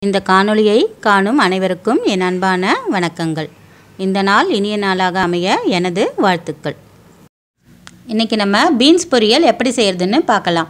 இந்த காணொளியை காணும் அனைவருக்கும் என் அன்பான வணக்கங்கள் இந்த நாள் இனிய நாளாக அமைய எனது வாழ்த்துக்கள் இன்றைக்கி நம்ம பீன்ஸ் பொரியல் எப்படி செய்கிறதுன்னு பார்க்கலாம்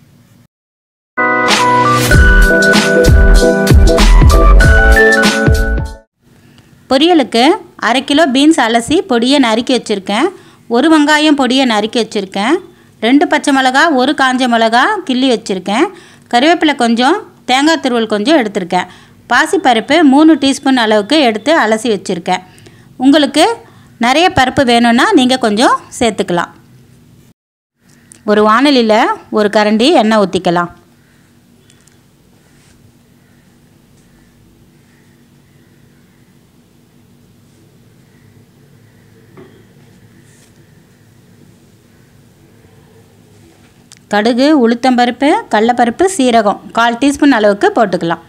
பொரியலுக்கு அரை கிலோ பீன்ஸ் அலசி பொடியை நறுக்கி வச்சுருக்கேன் ஒரு வெங்காயம் பொடியை நறுக்கி வச்சுருக்கேன் ரெண்டு பச்சை மிளகா ஒரு காஞ்ச மிளகா கிள்ளி வச்சுருக்கேன் கருவேப்பிலை கொஞ்சம் தேங்காய் துருவல் கொஞ்சம் எடுத்திருக்கேன் பாசிப்பருப்பு மூணு டீஸ்பூன் அளவுக்கு எடுத்து அலசி வச்சுருக்கேன் உங்களுக்கு நிறைய பருப்பு வேணும்னா நீங்கள் கொஞ்சம் சேர்த்துக்கலாம் ஒரு வானலியில் ஒரு கரண்டி எண்ணெய் ஊற்றிக்கலாம் கடுகு உளுத்தம்பருப்பு கடலப்பருப்பு சீரகம் கால் டீஸ்பூன் அளவுக்கு போட்டுக்கலாம்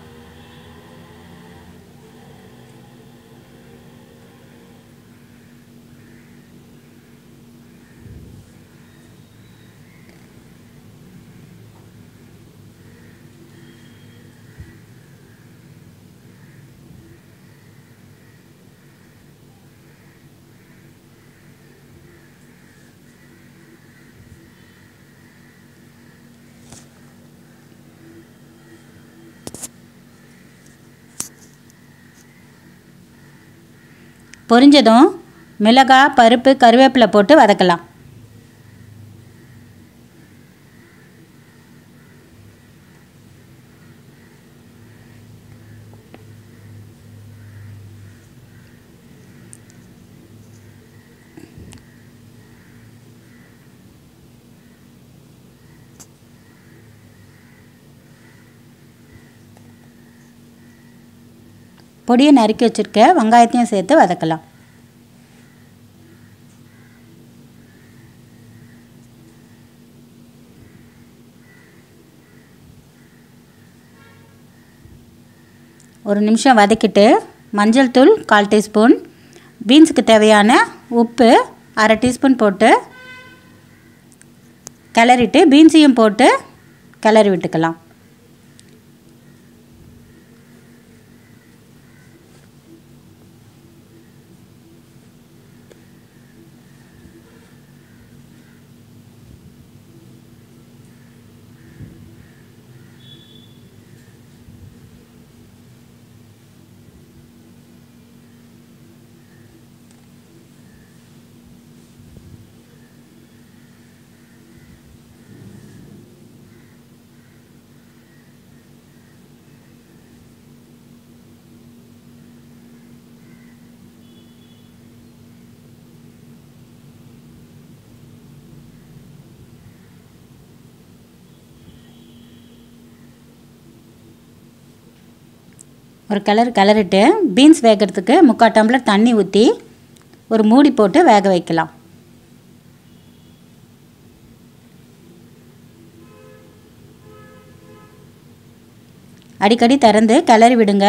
பொரிஞ்சதும் மிளகாய் பருப்பு கருவேப்பிலை போட்டு வதக்கலாம் பொடியை நறுக்கி வச்சுருக்க வெங்காயத்தையும் சேர்த்து வதக்கலாம் ஒரு நிமிஷம் வதக்கிட்டு மஞ்சள் தூள் கால் டீஸ்பூன் பீன்ஸுக்கு தேவையான உப்பு அரை டீஸ்பூன் போட்டு கிளறிட்டு பீன்ஸையும் போட்டு கிளறி விட்டுக்கலாம் ஒரு கலர் கிளறிட்டு பீன்ஸ் வேகிறதுக்கு முக்கால் டம்ளர் தண்ணி ஊற்றி ஒரு மூடி போட்டு வேக வைக்கலாம் அடிக்கடி திறந்து கிளறி விடுங்க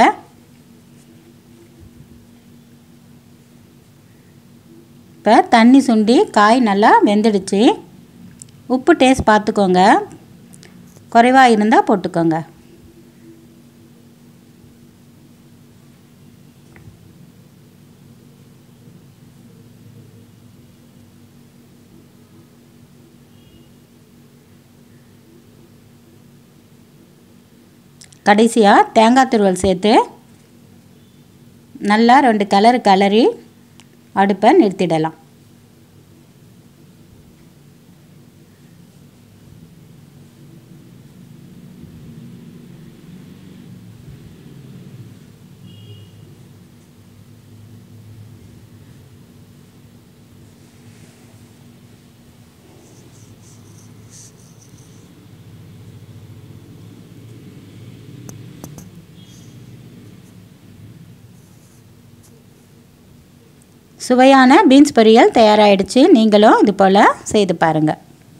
இப்போ தண்ணி சுண்டி காய் நல்லா வெந்துடுச்சு உப்பு டேஸ்ட் பார்த்துக்கோங்க குறைவாக இருந்தால் போட்டுக்கோங்க கடைசியாக தேங்காய் துருவல் சேர்த்து நல்லா ரெண்டு கலர் கலரி அடுப்பை நிறுத்திடலாம் சுவையான பீன்ஸ் பொரியல் தயாராகிடுச்சு நீங்களும் இது போல் செய்து பாருங்கள்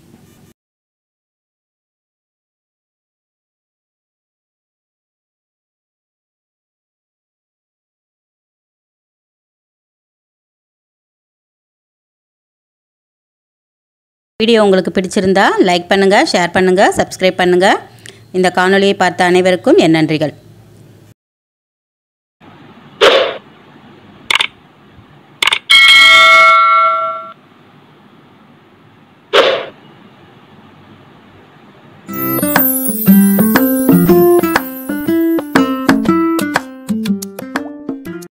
வீடியோ உங்களுக்கு பிடிச்சிருந்தா லைக் பண்ணுங்கள் ஷேர் பண்ணுங்கள் சப்ஸ்கிரைப் பண்ணுங்கள் இந்த காணொளியை பார்த்த அனைவருக்கும் என் நன்றிகள்